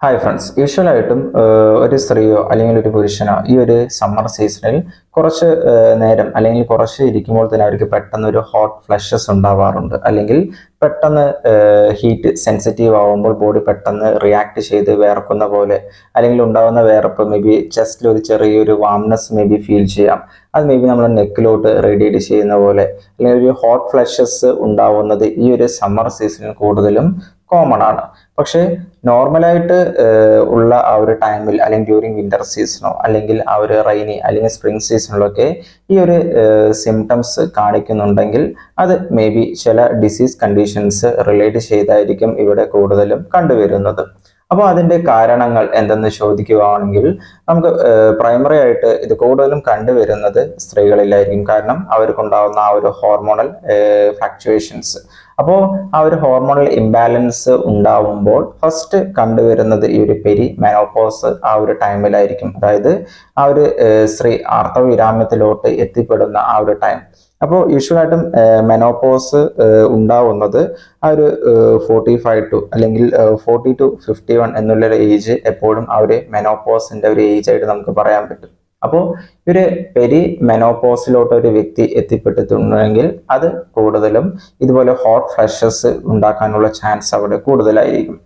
hi friends യൂഷ്വലായിട്ടും ഒരു സ്ത്രീയോ അല്ലെങ്കിൽ ഒരു പുരുഷനോ ഈ ഒരു സമ്മർ സീസണിൽ കുറച്ച് ഏഹ്, നേരം അല്ലെങ്കിൽ കുറച്ച് ഇരിക്കുമ്പോൾ തന്നെ അവർക്ക് പെട്ടെന്ന് ഒരു ഹോട്ട് ഫ്ലഷസ് ഉണ്ടാവാറുണ്ട് അല്ലെങ്കിൽ പെട്ടെന്ന് ഹീറ്റ് സെൻസിറ്റീവ് ആവുമ്പോൾ ബോഡി പെട്ടെന്ന് റിയാക്ട് ചെയ്ത് വേർക്കുന്ന പോലെ അല്ലെങ്കിൽ ഉണ്ടാകുന്ന വേർപ്പ് മേ ബി ചെസ്റ്റിൽ ഒരു ചെറിയൊരു വാംനെസ് മേ ബി ഫീൽ ചെയ്യാം അത് മേ ബി നമ്മൾ നെക്കിലോട്ട് റേഡിയേറ്റ് ചെയ്യുന്ന പോലെ അല്ലെങ്കിൽ ഒരു ഹോട്ട് ഫ്ലഷസ് ഉണ്ടാവുന്നത് ഈ ഒരു സമ്മർ സീസണിൽ കൂടുതലും കോമൺ ആണ് പക്ഷേ നോർമലായിട്ട് ഉള്ള ആ ഒരു ടൈമിൽ അല്ലെങ്കിൽ ഡ്യൂറിങ് വിന്റർ സീസണോ അല്ലെങ്കിൽ ആ ഒരു റൈനി അല്ലെങ്കിൽ സ്പ്രിംഗ് സീസണിലൊക്കെ ഈ ഒരു സിംറ്റംസ് കാണിക്കുന്നുണ്ടെങ്കിൽ അത് മേ ബി ചില ഡിസീസ് കണ്ടീഷൻസ് റിലേറ്റ് ചെയ്തായിരിക്കും ഇവിടെ കൂടുതലും കണ്ടുവരുന്നത് അപ്പോൾ അതിന്റെ കാരണങ്ങൾ എന്തെന്ന് ചോദിക്കുകയാണെങ്കിൽ നമുക്ക് പ്രൈമറി ആയിട്ട് ഇത് കൂടുതലും കണ്ടുവരുന്നത് സ്ത്രീകളിലായിരിക്കും കാരണം അവർക്കുണ്ടാവുന്ന ആ ഒരു ഹോർമോണൽ ഫ്ലക്ച്വേഷൻസ് അപ്പോൾ ആ ഒരു ഹോർമോണൽ ഇംബാലൻസ് ഉണ്ടാവുമ്പോൾ ഫസ്റ്റ് കണ്ടുവരുന്നത് ഈ ഒരു പെരി മെനോപോസ് ആ ഒരു ടൈമിലായിരിക്കും അതായത് ആ ഒരു ഏഹ്, സ്ത്രീ ആർത്തവവിരാമത്തിലോട്ട് എത്തിപ്പെടുന്ന ആ ഒരു ടൈം അപ്പോൾ യൂഷ്വലായിട്ടും മെനോപോസ് ഉണ്ടാവുന്നത് ആ ഒരു ഫോർട്ടി ഫൈവ് ടു അല്ലെങ്കിൽ ഫോർട്ടി ടു ഫിഫ്റ്റി വൺ എന്നുള്ള ഒരു ഏജ് എപ്പോഴും ആ ഒരു മെനോപോസിന്റെ ഒരു ഏജ് ആയിട്ട് നമുക്ക് പറയാൻ പറ്റും അപ്പോൾ ഒരു പെരി മെനോപോസിലോട്ട് ഒരു വ്യക്തി എത്തിപ്പെട്ടിട്ടുണ്ടെങ്കിൽ അത് കൂടുതലും ഇതുപോലെ ഹോട്ട് ഫ്ലഷസ് ഉണ്ടാക്കാനുള്ള ചാൻസ് അവിടെ കൂടുതലായിരിക്കും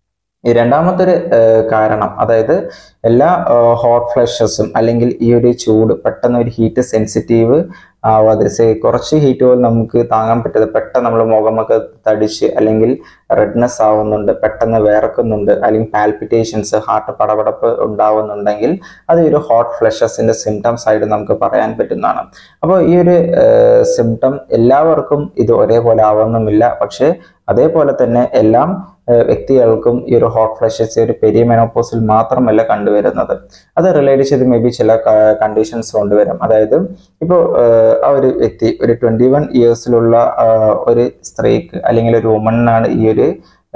ഈ രണ്ടാമത്തെ ഒരു കാരണം അതായത് എല്ലാ ഹോട്ട് ഫ്ലഷസും അല്ലെങ്കിൽ ഈ ഒരു ചൂട് പെട്ടെന്ന് ഒരു ഹീറ്റ് സെൻസിറ്റീവ് ആവാതെ സേ കുറച്ച് ഹീറ്റ് പോലും നമുക്ക് താങ്ങാൻ പറ്റാതെ പെട്ടെന്ന് നമ്മൾ മുഖമൊക്കെ തടിച്ച് അല്ലെങ്കിൽ റെഡ്നെസ് ആവുന്നുണ്ട് പെട്ടെന്ന് വേർക്കുന്നുണ്ട് അല്ലെങ്കിൽ പാൽപിറ്റേഷൻസ് ഹാർട്ട് പടപടപ്പ് ഉണ്ടാവുന്നുണ്ടെങ്കിൽ അത് ഈ ഒരു ഹോട്ട് ഫ്ലഷസിന്റെ സിംറ്റംസ് ആയിട്ട് നമുക്ക് പറയാൻ പറ്റുന്നതാണ് അപ്പോൾ ഈ ഒരു സിംറ്റം എല്ലാവർക്കും ഇത് ഒരേപോലെ ആവുന്നുമില്ല പക്ഷേ അതേപോലെ തന്നെ എല്ലാം ഏഹ് വ്യക്തികൾക്കും ഈ ഒരു ഹോട്ട് ഫ്ലഷസ് ഒരു പെരിയ മെനോപ്പോസിൽ മാത്രമല്ല കണ്ടുവരുന്നത് അത് റിലേറ്റ് ചെയ്ത് മേ ബി ചില കണ്ടീഷൻസ് കൊണ്ടുവരാം അതായത് ഇപ്പോൾ ആ ഒരു വ്യക്തി ഒരു ട്വന്റി വൺ ഇയേഴ്സിലുള്ള ഒരു സ്ത്രീക്ക് അല്ലെങ്കിൽ ഒരു വുമണിനാണ് ഈ ഒരു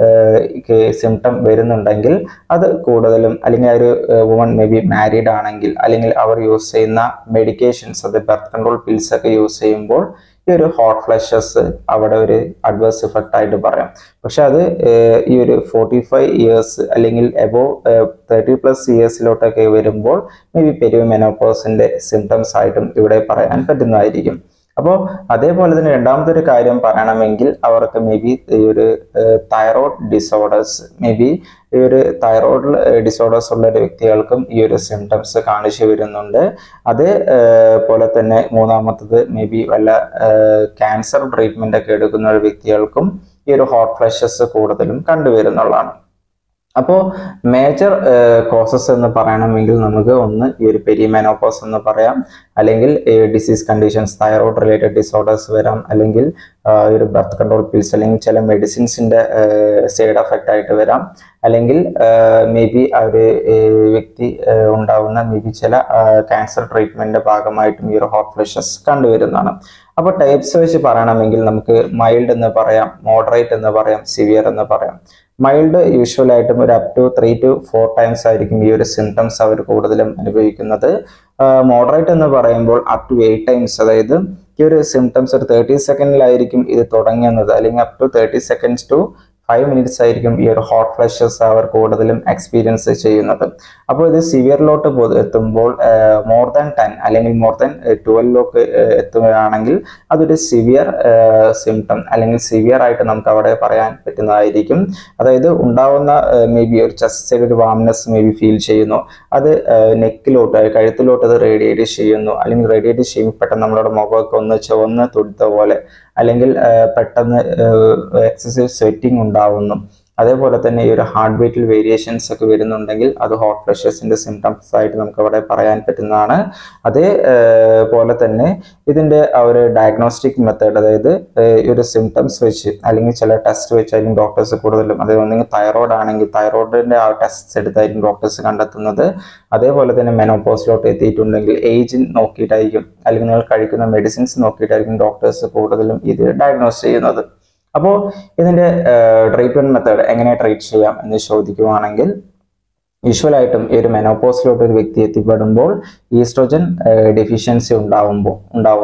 സിംറ്റം വരുന്നുണ്ടെങ്കിൽ അത് കൂടുതലും അല്ലെങ്കിൽ ആ ഒരു വുമൺ മേ ബി മാരീഡ് ആണെങ്കിൽ അല്ലെങ്കിൽ അവർ യൂസ് ചെയ്യുന്ന മെഡിക്കേഷൻസ് അത് ബർത്ത് കൺട്രോൾ പിൽസ് ഒക്കെ യൂസ് ചെയ്യുമ്പോൾ ഈ ഒരു ഹോട്ട് ഫ്ലഷസ് അവിടെ ഒരു അഡ്വേഴ്സ് ഇഫക്റ്റ് ആയിട്ട് പറയാം പക്ഷെ അത് ഏഹ്, ഈ ഒരു ഫോർട്ടി ഫൈവ് ഇയേഴ്സ് അല്ലെങ്കിൽ എബോവ് തേർട്ടി പ്ലസ് ഇയേഴ്സിലോട്ടൊക്കെ വരുമ്പോൾ മേ ബി പെരിയോ മെനോപോസിന്റെ സിംറ്റംസ് ആയിട്ടും ഇവിടെ പറയാൻ പറ്റുന്നതായിരിക്കും അപ്പോൾ അതേപോലെ തന്നെ രണ്ടാമത്തെ ഒരു കാര്യം പറയണമെങ്കിൽ അവർക്ക് മേ ബി ഈ ഒരു തൈറോയ്ഡ് ഡിസോർഡേഴ്സ് മേ ബി ഈ ഒരു തൈറോയ്ഡ് ഡിസോർഡേഴ്സ് ഉള്ള ഒരു വ്യക്തികൾക്കും ഈ ഒരു സിംറ്റംസ് കാണിച്ചു വരുന്നുണ്ട് അതേ ഏഹ്, പോലെ തന്നെ മൂന്നാമത്തത് മേ ബി വല്ല ക്യാൻസർ ട്രീറ്റ്മെന്റ് ഒക്കെ എടുക്കുന്ന ഒരു വ്യക്തികൾക്കും ഈ ഒരു ഹോട്ട് ഫ്ലഷസ് കൂടുതലും കണ്ടുവരുന്നുള്ളതാണ് അപ്പോൾ മേജർ കോസസ് എന്ന് പറയണമെങ്കിൽ നമുക്ക് ഒന്ന് ഈ ഒരു പെരിമെനോപോസ് എന്ന് പറയാം അല്ലെങ്കിൽ disease conditions thyroid related disorders വരാം അല്ലെങ്കിൽ ആ, ഈ ഒരു ബർത്ത് കൺട്രോൾ പിൽസ് അല്ലെങ്കിൽ ചില മെഡിസിൻസിന്റെ സൈഡ് എഫക്റ്റ് ആയിട്ട് വരാം അല്ലെങ്കിൽ മേ ബി ആ ഒരു ഏഹ്, വ്യക്തി ഏഹ്, ഉണ്ടാവുന്ന മേ ബി ചില ക്യാൻസർ ട്രീറ്റ്മെന്റിന്റെ ഭാഗമായിട്ടും ഈ ഒരു ഹോട്ട് ഫ്ലഷസ് കണ്ടുവരുന്നതാണ് അപ്പോൾ ടൈപ്സ് വെച്ച് പറയണമെങ്കിൽ നമുക്ക് മൈൽഡ് എന്ന് പറയാം മോഡറേറ്റ് എന്ന് പറയാം സിവിയർ എന്ന് പറയാം മൈൽഡ് യൂഷ്വൽ ആയിട്ടും ഒരു up to three to four times ആയിരിക്കും ഈ ഒരു സിംറ്റംസ് അവർ കൂടുതലും അനുഭവിക്കുന്നത് മോഡറേറ്റ് എന്ന് പറയുമ്പോൾ അപ് ടു എയ്റ്റ് ടൈംസ് അതായത് ഈ ഒരു സിംറ്റംസ് ഒരു തേർട്ടി സെക്കൻഡിലായിരിക്കും ഇത് തുടങ്ങുന്നത് അല്ലെങ്കിൽ up to thirty seconds to five minutes ആയിരിക്കും ഈ ഒരു ഹോട്ട് ഫ്ലഷസ് അവർ കൂടുതലും എക്സ്പീരിയൻസ് ചെയ്യുന്നത് അപ്പോൾ ഇത് സിവിയറിലോട്ട് എത്തുമ്പോൾ മോർ ദാൻ ടെൻ അല്ലെങ്കിൽ മോർ ദാൻ ട്വൽവിലൊക്കെ എത്തുകയാണെങ്കിൽ അതൊരു സിവിയർ സിംറ്റം അല്ലെങ്കിൽ സിവിയർ ആയിട്ട് നമുക്ക് അവിടെ പറയാൻ പറ്റുന്നതായിരിക്കും അതായത് ഉണ്ടാവുന്ന മേ ബി ഒരു ചെസ്റ്റ് സൈഡ് ഒരു വാംനെസ് മേ ബി ഫീൽ ചെയ്യുന്നു അത് നെക്കിലോട്ട് കഴുത്തിലോട്ട് അത് റേഡിയേറ്റ് ചെയ്യുന്നു അല്ലെങ്കിൽ റേഡിയേറ്റ് ചെയ്യുമ്പോൾ പെട്ടെന്ന് നമ്മുടെ മുഖമൊക്കെ ഒന്ന് ചുവന്ന് തുടുത്ത പോലെ അല്ലെങ്കിൽ ആ, പെട്ടെന്ന് എക്സസൈസ് സ്വെറ്റിംഗ് ഉണ്ടാവുന്നു അതേപോലെ തന്നെ ഈ ഒരു ഹാർട്ട് ബീറ്റിൽ വേരിയേഷൻസ് ഒക്കെ വരുന്നുണ്ടെങ്കിൽ അത് ഹോട്ട് ഫ്ലഷസിന്റെ സിംറ്റംസ് ആയിട്ട് നമുക്ക് അവിടെ പറയാൻ പറ്റുന്നതാണ് അതേ ആ, പോലെ തന്നെ ഇതിന്റെ ആ ഒരു ഡയഗ്നോസ്റ്റിക് മെത്തേഡ് അതായത് ആ, ഈ ഒരു സിംറ്റംസ് വെച്ച് അല്ലെങ്കിൽ ചില ടെസ്റ്റ് വെച്ചായിരിക്കും ഡോക്ടേഴ്സ് കൂടുതലും അത് ഒന്നെങ്കിൽ തൈറോയ്ഡ് ആണെങ്കിൽ തൈറോയിഡിന്റെ ആ ടെസ്റ്റ് എടുത്തായിരിക്കും ഡോക്ടേഴ്സ് കണ്ടെത്തുന്നത് അതേപോലെ തന്നെ മെനോപോസിലോട്ട് എത്തിയിട്ടുണ്ടെങ്കിൽ ഏജ് നോക്കിയിട്ടായിരിക്കും അല്ലെങ്കിൽ നിങ്ങൾ കഴിക്കുന്ന മെഡിസിൻസ് നോക്കിയിട്ടായിരിക്കും ഡോക്ടേഴ്സ് കൂടുതലും ഇത് ഡയഗ്നോസ് ചെയ്യുന്നത് അപ്പോൾ ഇതിന്റെ ട്രീറ്റ്മെന്റ് മെത്തേഡ് എങ്ങനെ ട്രീറ്റ് ചെയ്യാം എന്ന് ചോദിക്കുവാണെങ്കിൽ യൂഷ്വലായിട്ടും ഈ ഒരു മെനോപോസിലോട്ട് ഒരു വ്യക്തി എത്തിപ്പെടുമ്പോൾ ഈസ്ട്രോജൻ ഡെഫിഷ്യൻസി ഉണ്ടാവുമ്പോൾ ഉണ്ടാവുന്നു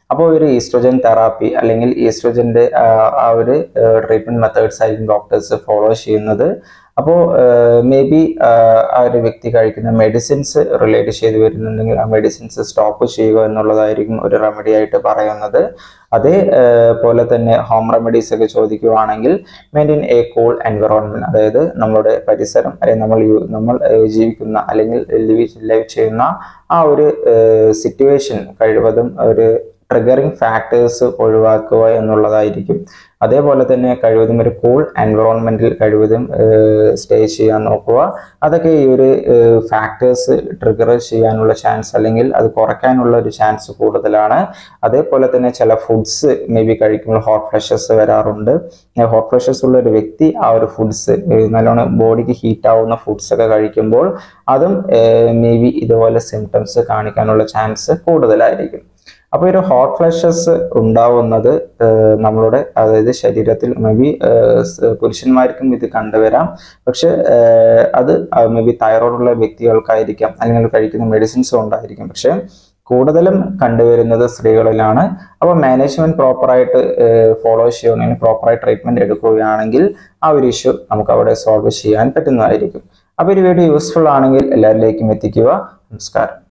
അപ്പോൾ ഒരു ഈസ്ട്രോജൻ തെറാപ്പി അല്ലെങ്കിൽ ഈസ്ട്രോജന്റെ ആ ഒരു ട്രീറ്റ്മെന്റ് മെത്തേഡ്സ് ആയിരിക്കും ഡോക്ടേഴ്സ് ഫോളോ ചെയ്യുന്നത് അപ്പോൾ മേ ബി ആ ഒരു വ്യക്തി കഴിക്കുന്ന മെഡിസിൻസ് റിലേറ്റ് ചെയ്ത് വരുന്നുണ്ടെങ്കിൽ ആ മെഡിസിൻസ് സ്റ്റോപ്പ് ചെയ്യുക എന്നുള്ളതായിരിക്കും ഒരു റെമഡി ആയിട്ട് പറയുന്നത് അതേ പോലെ തന്നെ ഹോം റെമഡീസ് ഒക്കെ ചോദിക്കുകയാണെങ്കിൽ മെയിൻറ്റെയിൻ എ കൂൾ എൻവിറോൺമെന്റ് അതായത് നമ്മളുടെ പരിസരം അല്ലെങ്കിൽ നമ്മൾ യു- നമ്മൾ ഏഹ്, ജീവിക്കുന്ന അല്ലെങ്കിൽ ലിവ് ലൈവ് ചെയ്യുന്ന ആ ഒരു സിറ്റുവേഷൻ കഴിവതും ഒരു ട്രിഗറിങ് ഫാക്ടേഴ്സ് ഒഴിവാക്കുക എന്നുള്ളതായിരിക്കും അതേപോലെ തന്നെ കഴിവതും ഒരു കൂൾ എൻവിറോൺമെന്റിൽ കഴിവതും സ്റ്റേ ചെയ്യാൻ നോക്കുക അതൊക്കെ ഈ ഒരു ഫാക്ടേഴ്സ് ട്രിഗർ ചെയ്യാനുള്ള ചാൻസ് അല്ലെങ്കിൽ അത് കുറയ്ക്കാനുള്ള ഒരു ചാൻസ് കൂടുതലാണ് അതേപോലെ തന്നെ ചില ഫുഡ്സ് മേ ബി കഴിക്കുമ്പോൾ ഹോട്ട് ഫ്ലഷസ് വരാറുണ്ട് ഹോട്ട് ഫ്ലഷസ് ഉള്ള ഒരു വ്യക്തി ആ ഒരു ഫുഡ്സ് നല്ലോണം ബോഡിക്ക് ഹീറ്റ് ആവുന്ന ഫുഡ്സ് ഒക്കെ കഴിക്കുമ്പോൾ അതും മേ ബി ഇതുപോലെ സിംറ്റംസ് കാണിക്കാനുള്ള ചാൻസ് കൂടുതലായിരിക്കും അപ്പോൾ ഒരു ഹോട്ട് ഫ്ലഷസ് ഉണ്ടാവുന്നത് ഏഹ് നമ്മളുടെ അതായത് ശരീരത്തിൽ മേ ബി പുരുഷന്മാർക്കും ഇത് കണ്ടുവരാം പക്ഷെ ഏഹ് അത് മേ ബി തൈറോയ്ഡ് ഉള്ള വ്യക്തികൾക്കായിരിക്കാം അല്ലെങ്കിൽ കഴിക്കുന്ന മെഡിസിൻസ് കൊണ്ടായിരിക്കും പക്ഷെ കൂടുതലും കണ്ടുവരുന്നത് സ്ത്രീകളിലാണ് അപ്പോൾ മാനേജ്മെന്റ് പ്രോപ്പറായിട്ട് ഫോളോ ചെയ്യുകയാണെങ്കിൽ പ്രോപ്പറായി ട്രീറ്റ്മെന്റ് എടുക്കുകയാണെങ്കിൽ ആ ഒരു ഇഷ്യൂ നമുക്ക് അവിടെ സോൾവ് ചെയ്യാൻ പറ്റുന്നതായിരിക്കും അപ്പോൾ ഈ വീഡിയോ യൂസ്ഫുൾ ആണെങ്കിൽ എല്ലാവരിലേക്കും എത്തിക്കുക നമസ്കാരം